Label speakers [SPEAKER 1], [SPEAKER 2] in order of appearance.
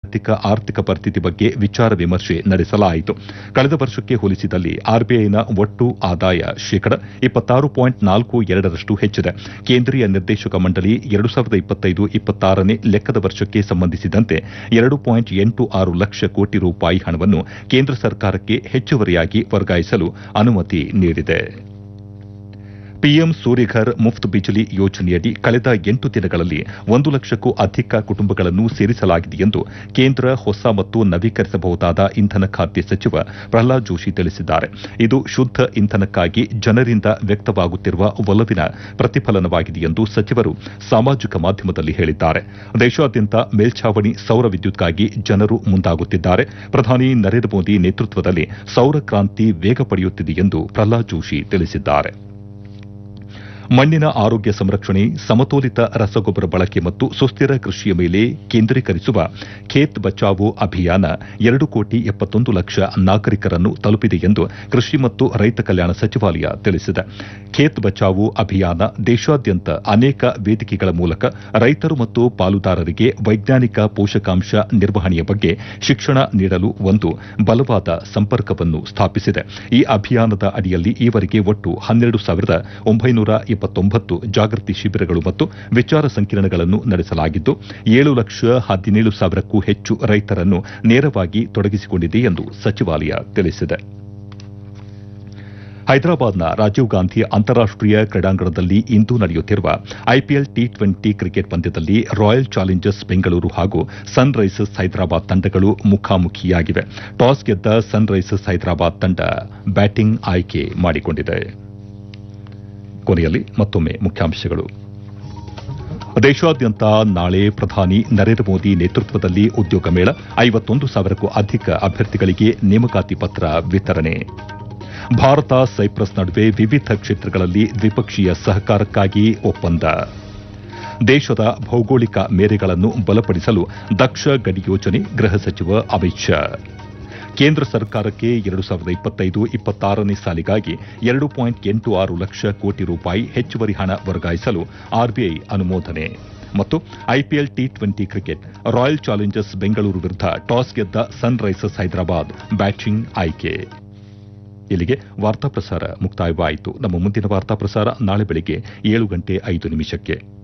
[SPEAKER 1] ಜಾಗತಿಕ ಆರ್ಥಿಕ ಪರಿಸ್ಥಿತಿ ಬಗ್ಗೆ ವಿಚಾರ ವಿಮರ್ಶೆ ನಡೆಸಲಾಯಿತು ಕಳೆದ ವರ್ಷಕ್ಕೆ ಹೋಲಿಸಿದಲ್ಲಿ ಆರ್ಬಿಐನ ಒಟ್ಟು ಆದಾಯ ಶೇಕಡ ಇಪ್ಪತ್ತಾರು ಪಾಯಿಂಟ್ ನಾಲ್ಕು ಎರಡರಷ್ಟು ಹೆಚ್ಚಿದೆ ಕೇಂದ್ರೀಯ ನಿರ್ದೇಶಕ ಮಂಡಳಿ ಎರಡು ಸಾವಿರದ ಇಪ್ಪತ್ತೈದು ಇಪ್ಪತ್ತಾರನೇ ಲೆಕ್ಕದ ವರ್ಷಕ್ಕೆ ಸಂಬಂಧಿಸಿದಂತೆ ಎರಡು ಪಾಯಿಂಟ್ ಎಂಟು ಆರು ಲಕ್ಷ ಕೋಟಿ ರೂಪಾಯಿ ಹಣವನ್ನು ಕೇಂದ್ರ ಸರ್ಕಾರಕ್ಕೆ ಹೆಚ್ಚುವರಿಯಾಗಿ ವರ್ಗಾಯಿಸಲು ಅನುಮತಿ ನೀಡಿದೆ ಪಿಎಂ ಸೂರ್ಯಘರ್ ಮುಫ್ತ್ ಬಿಜಲಿ ಯೋಜನೆಯಡಿ ಕಳೆದ ಎಂಟು ದಿನಗಳಲ್ಲಿ ಒಂದು ಲಕ್ಷಕ್ಕೂ ಅಧಿಕ ಕುಟುಂಬಗಳನ್ನು ಸೇರಿಸಲಾಗಿದೆ ಎಂದು ಕೇಂದ್ರ ಹೊಸ ಮತ್ತು ನವೀಕರಿಸಬಹುದಾದ ಇಂಧನ ಖಾತೆ ಸಚಿವ ಪ್ರಹ್ಲಾದ್ ಜೋಶಿ ತಿಳಿಸಿದ್ದಾರೆ ಇದು ಶುದ್ದ ಇಂಧನಕ್ಕಾಗಿ ಜನರಿಂದ ವ್ಯಕ್ತವಾಗುತ್ತಿರುವ ಒಲವಿನ ಪ್ರತಿಫಲನವಾಗಿದೆ ಎಂದು ಸಚಿವರು ಸಾಮಾಜಿಕ ಮಾಧ್ಯಮದಲ್ಲಿ ಹೇಳಿದ್ದಾರೆ ದೇಶಾದ್ಯಂತ ಮೇಲ್ಛಾವಣಿ ಸೌರ ವಿದ್ಯುತ್ಗಾಗಿ ಜನರು ಮುಂದಾಗುತ್ತಿದ್ದಾರೆ ಪ್ರಧಾನಿ ನರೇಂದ್ರ ಮೋದಿ ನೇತೃತ್ವದಲ್ಲಿ ಸೌರ ಕ್ರಾಂತಿ ವೇಗ ಪಡೆಯುತ್ತಿದೆ ಎಂದು ಪ್ರಹ್ಲಾದ್ ಜೋಶಿ ತಿಳಿಸಿದ್ದಾರೆ ಮಣ್ಣಿನ ಆರೋಗ್ಯ ಸಂರಕ್ಷಣೆ ಸಮತೋಲಿತ ರಸಗೊಬ್ಬರ ಬಳಕೆ ಮತ್ತು ಸುಸ್ಥಿರ ಕೃಷಿಯ ಮೇಲೆ ಕೇಂದ್ರೀಕರಿಸುವ ಖೇತ್ ಬಚಾವೋ ಅಭಿಯಾನ ಎರಡು ಕೋಟಿ ಎಪ್ಪತ್ತೊಂದು ಲಕ್ಷ ನಾಗರಿಕರನ್ನು ತಲುಪಿದೆ ಎಂದು ಕೃಷಿ ಮತ್ತು ರೈತ ಕಲ್ಯಾಣ ಸಚಿವಾಲಯ ತಿಳಿಸಿದೆ ಖೇತ್ ಬಚಾವೋ ಅಭಿಯಾನ ದೇಶಾದ್ಯಂತ ಅನೇಕ ವೇದಿಕೆಗಳ ಮೂಲಕ ರೈತರು ಮತ್ತು ಪಾಲುದಾರರಿಗೆ ವೈಜ್ಞಾನಿಕ ಪೋಷಕಾಂಶ ನಿರ್ವಹಣೆಯ ಬಗ್ಗೆ ಶಿಕ್ಷಣ ನೀಡಲು ಒಂದು ಬಲವಾದ ಸಂಪರ್ಕವನ್ನು ಸ್ಥಾಪಿಸಿದೆ ಈ ಅಭಿಯಾನದ ಅಡಿಯಲ್ಲಿ ಈವರೆಗೆ ಒಟ್ಟು ಹನ್ನೆರಡು ಸಾವಿರದ ಒಂಬೈನೂರ ಇಪ್ಪತ್ತೊಂಬತ್ತು ಜಾಗೃತಿ ಶಿಬಿರಗಳು ಮತ್ತು ವಿಚಾರ ಸಂಕಿರಣಗಳನ್ನು ನಡೆಸಲಾಗಿದ್ದು ಏಳು ಲಕ್ಷ ಹದಿನೇಳು ಸಾವಿರಕ್ಕೂ ಹೆಚ್ಚು ರೈತರನ್ನು ನೇರವಾಗಿ ತೊಡಗಿಸಿಕೊಂಡಿದೆ ಎಂದು ಸಚಿವಾಲಯ ತಿಳಿಸಿದೆ ಹೈದರಾಬಾದ್ನ ರಾಜೀವ್ ಗಾಂಧಿ ಅಂತಾರಾಷ್ಟೀಯ ಕ್ರೀಡಾಂಗಣದಲ್ಲಿ ಇಂದು ನಡೆಯುತ್ತಿರುವ ಐಪಿಎಲ್ ಟಿ ಟ್ವೆಂಟಿ ಕ್ರಿಕೆಟ್ ಪಂದ್ಯದಲ್ಲಿ ರಾಯಲ್ ಚಾಲೆಂಜರ್ಸ್ ಬೆಂಗಳೂರು ಹಾಗೂ ಸನ್ ರೈಸರ್ಸ್ ಹೈದರಾಬಾದ್ ತಂಡಗಳು ಮುಖಾಮುಖಿಯಾಗಿವೆ ಟಾಸ್ ಗೆದ್ದ ಸನ್ ರೈಸರ್ಸ್ ಹೈದರಾಬಾದ್ ತಂಡ ಬ್ಯಾಟಿಂಗ್ ಆಯ್ಕೆ ಮಾಡಿಕೊಂಡಿದೆ ಕೊನೆಯಲ್ಲಿ ಮತ್ತೊಮ್ಮೆ ಮುಖ್ಯಾಂಶಗಳು ದೇಶಾದ್ಯಂತ ನಾಳೆ ಪ್ರಧಾನಿ ನರೇಂದ್ರ ಮೋದಿ ನೇತೃತ್ವದಲ್ಲಿ ಉದ್ಯೋಗ ಮೇಳ ಐವತ್ತೊಂದು ಸಾವಿರಕ್ಕೂ ಅಧಿಕ ಅಭ್ಯರ್ಥಿಗಳಿಗೆ ನೇಮಕಾತಿ ಪತ್ರ ವಿತರಣೆ ಭಾರತ ಸೈಪ್ರಸ್ ನಡುವೆ ವಿವಿಧ ಕ್ಷೇತ್ರಗಳಲ್ಲಿ ದ್ವಿಪಕ್ಷೀಯ ಸಹಕಾರಕ್ಕಾಗಿ ಒಪ್ಪಂದ ದೇಶದ ಭೌಗೋಳಿಕ ಮೇರೆಗಳನ್ನು ಬಲಪಡಿಸಲು ದಕ್ಷ ಗಡಿ ಯೋಜನೆ ಗೃಹ ಸಚಿವ ಅಮಿತ್ ಶಾ ಕೇಂದ್ರ ಸರ್ಕಾರಕ್ಕೆ ಎರಡು ಸಾವಿರದ ಇಪ್ಪತ್ತೈದು ಇಪ್ಪತ್ತಾರನೇ ಸಾಲಿಗಾಗಿ ಎರಡು ಪಾಯಿಂಟ್ ಎಂಟು ಆರು ಲಕ್ಷ ಕೋಟಿ ರೂಪಾಯಿ ಹೆಚ್ಚುವರಿ ಹಣ ವರ್ಗಾಯಿಸಲು ಆರ್ಬಿಐ ಅನುಮೋದನೆ ಮತ್ತು IPL T twenty cricket Royal Challengers Bengaluru ವಿರುದ್ಧ ಟಾಸ್ ಗೆದ್ದ ಸನ್ ರೈಸರ್ಸ್ ಹೈದರಾಬಾದ್ ಬ್ಯಾಟಿಂಗ್ ಆಯ್ಕೆ ಇಲ್ಲಿಗೆ ವಾರ್ತಾ ಪ್ರಸಾರ ಮುಕ್ತಾಯವಾಯಿತು ನಮ್ಮ ಮುಂದಿನ ವಾರ್ತಾ ಪ್ರಸಾರ ನಾಳೆ ಬೆಳಿಗ್ಗೆ ಏಳು ಗಂಟೆ ಐದು ನಿಮಿಷಕ್ಕೆ